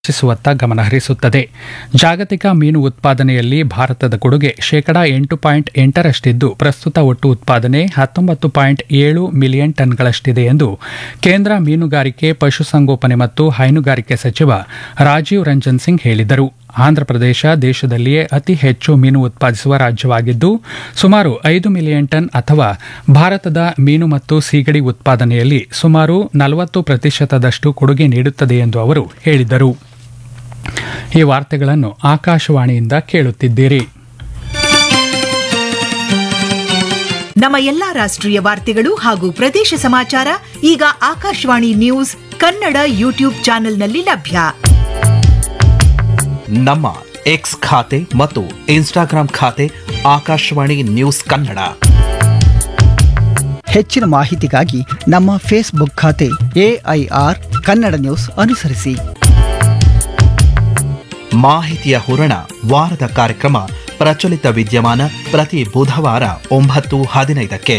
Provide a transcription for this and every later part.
ಹೆಚ್ಚಿಸುವತ್ತ ಗಮನಹರಿಸುತ್ತದೆ ಜಾಗತಿಕ ಮೀನು ಉತ್ಪಾದನೆಯಲ್ಲಿ ಭಾರತದ ಕೊಡುಗೆ ಶೇಕಡಾ ಎಂಟು ಪಾಯಿಂಟ್ ಎಂಟರಷ್ಟಿದ್ದು ಪ್ರಸ್ತುತ ಒಟ್ಟು ಉತ್ಪಾದನೆ ಹತ್ತೊಂಬತ್ತು ಪಾಯಿಂಟ್ ಏಳು ಮಿಲಿಯನ್ ಟನ್ಗಳಷ್ಟಿದೆ ಎಂದು ಕೇಂದ್ರ ಮೀನುಗಾರಿಕೆ ಪಶುಸಂಗೋಪನೆ ಮತ್ತು ಹೈನುಗಾರಿಕೆ ಸಚಿವ ರಾಜೀವ್ ರಂಜನ್ ಸಿಂಗ್ ಹೇಳಿದರು ಆಂಧ್ರಪ್ರದೇಶ ದೇಶದಲ್ಲಿಯೇ ಅತಿ ಹೆಚ್ಚು ಮೀನು ಉತ್ಪಾದಿಸುವ ರಾಜ್ಯವಾಗಿದ್ದು ಸುಮಾರು ಐದು ಮಿಲಿಯನ್ ಟನ್ ಅಥವಾ ಭಾರತದ ಮೀನು ಮತ್ತು ಸೀಗಡಿ ಉತ್ಪಾದನೆಯಲ್ಲಿ ಸುಮಾರು ನಲವತ್ತು ಪ್ರತಿಶತದಷ್ಟು ಕೊಡುಗೆ ನೀಡುತ್ತದೆ ಎಂದು ಅವರು ಹೇಳಿದರು ಈ ವಾರ್ತೆಗಳನ್ನು ಆಕಾಶವಾಣಿಯಿಂದ ಕೇಳುತ್ತಿದ್ದೀರಿ ನಮ್ಮ ಎಲ್ಲಾ ರಾಷ್ಟ್ರೀಯ ವಾರ್ತೆಗಳು ಹಾಗೂ ಪ್ರದೇಶ ಸಮಾಚಾರ ಈಗ ಆಕಾಶವಾಣಿ ನ್ಯೂಸ್ ಕನ್ನಡ ಯೂಟ್ಯೂಬ್ ಚಾನೆಲ್ನಲ್ಲಿ ಲಭ್ಯ ನಮ್ಮ ಎಕ್ಸ್ ಖಾತೆ ಮತ್ತು ಇನ್ಸ್ಟಾಗ್ರಾಂ ಖಾತೆ ಆಕಾಶವಾಣಿ ನ್ಯೂಸ್ ಕನ್ನಡ ಹೆಚ್ಚಿನ ಮಾಹಿತಿಗಾಗಿ ನಮ್ಮ ಫೇಸ್ಬುಕ್ ಖಾತೆ ಎಐಆರ್ ಕನ್ನಡ ನ್ಯೂಸ್ ಅನುಸರಿಸಿ ಮಾಹಿತಿಯ ಹೂರಣ ವಾರದ ಕಾರ್ಯಕ್ರಮ ಪ್ರಚಲಿತ ವಿದ್ಯಮಾನ ಪ್ರತಿ ಬುಧವಾರ ಒಂಬತ್ತು ಹದಿನೈದಕ್ಕೆ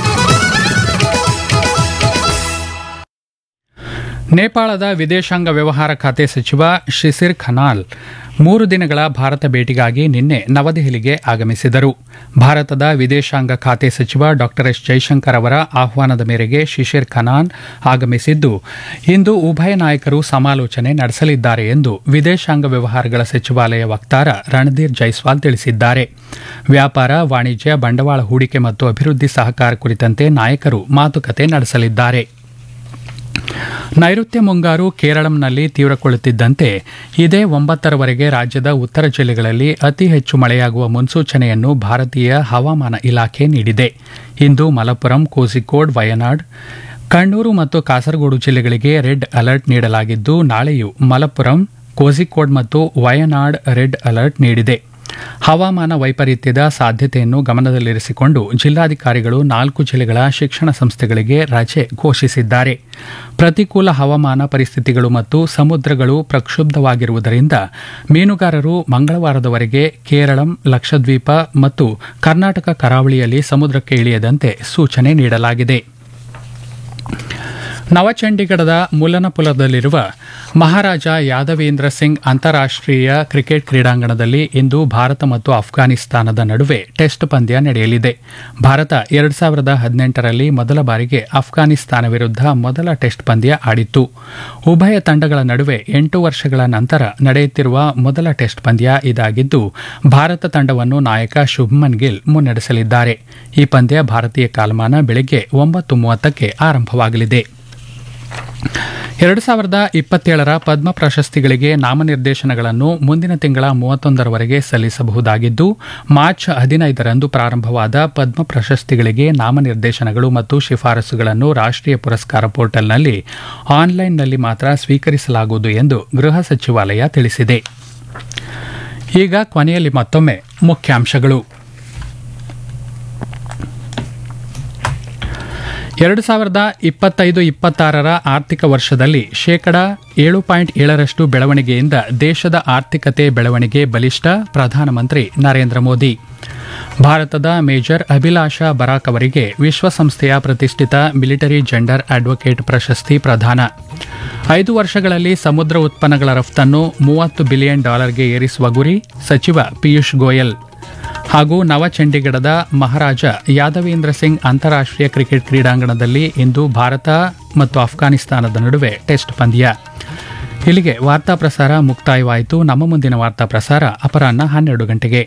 ನೇಪಾಳದ ವಿದೇಶಾಂಗ ವ್ಯವಹಾರ ಖಾತೆ ಸಚಿವ ಶಿಸಿರ್ ಖನಾಲ್ ಮೂರು ದಿನಗಳ ಭಾರತ ಭೇಟಿಗಾಗಿ ನಿನ್ನೆ ನವದೆಹಲಿಗೆ ಆಗಮಿಸಿದರು ಭಾರತದ ವಿದೇಶಾಂಗ ಖಾತೆ ಸಚಿವ ಡಾ ಎಸ್ ಜೈಶಂಕರ್ ಅವರ ಆಹ್ವಾನದ ಮೇರೆಗೆ ಶಿಶಿರ್ ಖನಾನ್ ಆಗಮಿಸಿದ್ದು ಇಂದು ಉಭಯ ನಾಯಕರು ಸಮಾಲೋಚನೆ ನಡೆಸಲಿದ್ದಾರೆ ಎಂದು ವಿದೇಶಾಂಗ ವ್ಯವಹಾರಗಳ ಸಚಿವಾಲಯ ವಕ್ತಾರ ರಣಧೀರ್ ಜೈಸ್ವಾಲ್ ತಿಳಿಸಿದ್ದಾರೆ ವ್ಯಾಪಾರ ವಾಣಿಜ್ಯ ಬಂಡವಾಳ ಹೂಡಿಕೆ ಮತ್ತು ಅಭಿವೃದ್ಧಿ ಸಹಕಾರ ಕುರಿತಂತೆ ನಾಯಕರು ಮಾತುಕತೆ ನಡೆಸಲಿದ್ದಾರೆ ನೈಋತ್ಯ ಮುಂಗಾರು ಕೇರಳಂನಲ್ಲಿ ತೀವ್ರಗೊಳ್ಳುತ್ತಿದ್ದಂತೆ ಇದೇ ಒಂಬತ್ತರವರೆಗೆ ರಾಜ್ಯದ ಉತ್ತರ ಜಿಲ್ಲೆಗಳಲ್ಲಿ ಅತಿ ಹೆಚ್ಚು ಮಳೆಯಾಗುವ ಮುನ್ಸೂಚನೆಯನ್ನು ಭಾರತೀಯ ಹವಾಮಾನ ಇಲಾಖೆ ನೀಡಿದೆ ಇಂದು ಮಲಪ್ಪುರಂ ಕೋಸಿಕೋಡ್ ವಯನಾಡ್ ಕಣ್ಣೂರು ಮತ್ತು ಕಾಸರಗೋಡು ಜಿಲ್ಲೆಗಳಿಗೆ ರೆಡ್ ಅಲರ್ಟ್ ನೀಡಲಾಗಿದ್ದು ನಾಳೆಯೂ ಮಲಪ್ಪುರಂ ಕೋಸಿಕೋಡ್ ಮತ್ತು ವಯನಾಡ್ ರೆಡ್ ಅಲರ್ಟ್ ನೀಡಿದೆ ಹವಾಮಾನ ವೈಪರೀತ್ಯದ ಸಾಧ್ಯತೆಯನ್ನು ಗಮನದಲ್ಲಿರಿಸಿಕೊಂಡು ಜಿಲ್ಲಾಧಿಕಾರಿಗಳು ನಾಲ್ಕು ಜಿಲ್ಲೆಗಳ ಶಿಕ್ಷಣ ಸಂಸ್ಥೆಗಳಿಗೆ ರಜೆ ಘೋಷಿಸಿದ್ದಾರೆ ಪ್ರತಿಕೂಲ ಹವಾಮಾನ ಪರಿಸ್ಥಿತಿಗಳು ಮತ್ತು ಸಮುದ್ರಗಳು ಪ್ರಕ್ಷುಬ್ಧವಾಗಿರುವುದರಿಂದ ಮೀನುಗಾರರು ಮಂಗಳವಾರದವರೆಗೆ ಕೇರಳಂ ಲಕ್ಷದ್ವೀಪ ಮತ್ತು ಕರ್ನಾಟಕ ಕರಾವಳಿಯಲ್ಲಿ ಸಮುದ್ರಕ್ಕೆ ಇಳಿಯದಂತೆ ಸೂಚನೆ ನೀಡಲಾಗಿದೆ ನವಚಂಡೀಗಢದ ಮುಲನಪುಲದಲ್ಲಿರುವ ಮಹಾರಾಜ ಯಾದವೇಂದ್ರ ಸಿಂಗ್ ಅಂತಾರಾಷ್ಟೀಯ ಕ್ರಿಕೆಟ್ ಕ್ರೀಡಾಂಗಣದಲ್ಲಿ ಇಂದು ಭಾರತ ಮತ್ತು ಅಫ್ಘಾನಿಸ್ತಾನದ ನಡುವೆ ಟೆಸ್ಟ್ ಪಂದ್ಯ ನಡೆಯಲಿದೆ ಭಾರತ ಎರಡು ಸಾವಿರದ ಹದಿನೆಂಟರಲ್ಲಿ ಮೊದಲ ಬಾರಿಗೆ ಅಫ್ಘಾನಿಸ್ತಾನ ವಿರುದ್ಧ ಮೊದಲ ಟೆಸ್ಟ್ ಪಂದ್ಯ ಆಡಿತ್ತು ಉಭಯ ತಂಡಗಳ ನಡುವೆ ಎಂಟು ವರ್ಷಗಳ ನಂತರ ನಡೆಯುತ್ತಿರುವ ಮೊದಲ ಟೆಸ್ಟ್ ಪಂದ್ಯ ಇದಾಗಿದ್ದು ಭಾರತ ತಂಡವನ್ನು ನಾಯಕ ಶುಭ್ಮನ್ ಗಿಲ್ ಮುನ್ನಡೆಸಲಿದ್ದಾರೆ ಈ ಪಂದ್ಯ ಭಾರತೀಯ ಕಾಲಮಾನ ಬೆಳಗ್ಗೆ ಒಂಬತ್ತು ಮೂವತ್ತಕ್ಕೆ ಆರಂಭವಾಗಲಿದೆ ಎರಡು ಸಾವಿರದ ಇಪ್ಪತ್ತೇಳರ ಪದ್ಮ ಪ್ರಶಸ್ತಿಗಳಿಗೆ ನಾಮನಿರ್ದೇಶನಗಳನ್ನು ಮುಂದಿನ ತಿಂಗಳ ಮೂವತ್ತೊಂದರವರೆಗೆ ಸಲ್ಲಿಸಬಹುದಾಗಿದ್ದು ಮಾರ್ಚ್ ಹದಿನೈದರಂದು ಪ್ರಾರಂಭವಾದ ಪದ್ಮ ಪ್ರಶಸ್ತಿಗಳಿಗೆ ನಾಮನಿರ್ದೇಶನಗಳು ಮತ್ತು ಶಿಫಾರಸುಗಳನ್ನು ರಾಷ್ಟ್ರೀಯ ಪುರಸ್ಕಾರ ಪೋರ್ಟಲ್ನಲ್ಲಿ ಆನ್ಲೈನ್ನಲ್ಲಿ ಮಾತ್ರ ಸ್ವೀಕರಿಸಲಾಗುವುದು ಎಂದು ಗೃಹ ಸಚಿವಾಲಯ ತಿಳಿಸಿದೆ ಈಗ ಕೊನೆಯಲ್ಲಿ ಮತ್ತೊಮ್ಮೆ ಮುಖ್ಯಾಂಶಗಳು ಎರಡು ಸಾವಿರದ ಇಪ್ಪತ್ತೈದು ಇಪ್ಪತ್ತಾರರ ಆರ್ಥಿಕ ವರ್ಷದಲ್ಲಿ ಶೇಕಡಾ ಏಳು ಪಾಯಿಂಟ್ ಏಳರಷ್ಟು ಬೆಳವಣಿಗೆಯಿಂದ ದೇಶದ ಆರ್ಥಿಕತೆ ಬೆಳವಣಿಗೆ ಬಲಿಷ್ಠ ಪ್ರಧಾನಮಂತ್ರಿ ನರೇಂದ್ರ ಮೋದಿ ಭಾರತದ ಮೇಜರ್ ಅಭಿಲಾಷಾ ಬರಾಕ್ ಅವರಿಗೆ ವಿಶ್ವಸಂಸ್ಥೆಯ ಪ್ರತಿಷ್ಠಿತ ಮಿಲಿಟರಿ ಜೆಂಡರ್ ಅಡ್ವೊಕೇಟ್ ಪ್ರಶಸ್ತಿ ಪ್ರದಾನ ಐದು ವರ್ಷಗಳಲ್ಲಿ ಸಮುದ್ರ ಉತ್ಪನ್ನಗಳ ರಫ್ತನ್ನು ಮೂವತ್ತು ಬಿಲಿಯನ್ ಡಾಲರ್ಗೆ ಏರಿಸುವ ಗುರಿ ಸಚಿವ ಪಿಯೂಷ್ ಗೋಯಲ್ ಹಾಗೂ ನವಚಂಡೀಗಢದ ಮಹಾರಾಜ ಯಾದವೇಂದ್ರ ಸಿಂಗ್ ಅಂತಾರಾಷ್ಟೀಯ ಕ್ರಿಕೆಟ್ ಕ್ರೀಡಾಂಗಣದಲ್ಲಿ ಇಂದು ಭಾರತ ಮತ್ತು ಅಫ್ಘಾನಿಸ್ತಾನದ ನಡುವೆ ಟೆಸ್ಟ್ ಪಂದ್ಯ ಇಲ್ಲಿಗೆ ವಾರ್ತಾ ಪ್ರಸಾರ ಮುಕ್ತಾಯವಾಯಿತು ನಮ್ಮ ಮುಂದಿನ ವಾರ್ತಾ ಪ್ರಸಾರ ಅಪರಾಹ್ನ ಹನ್ನೆರಡು ಗಂಟೆಗೆ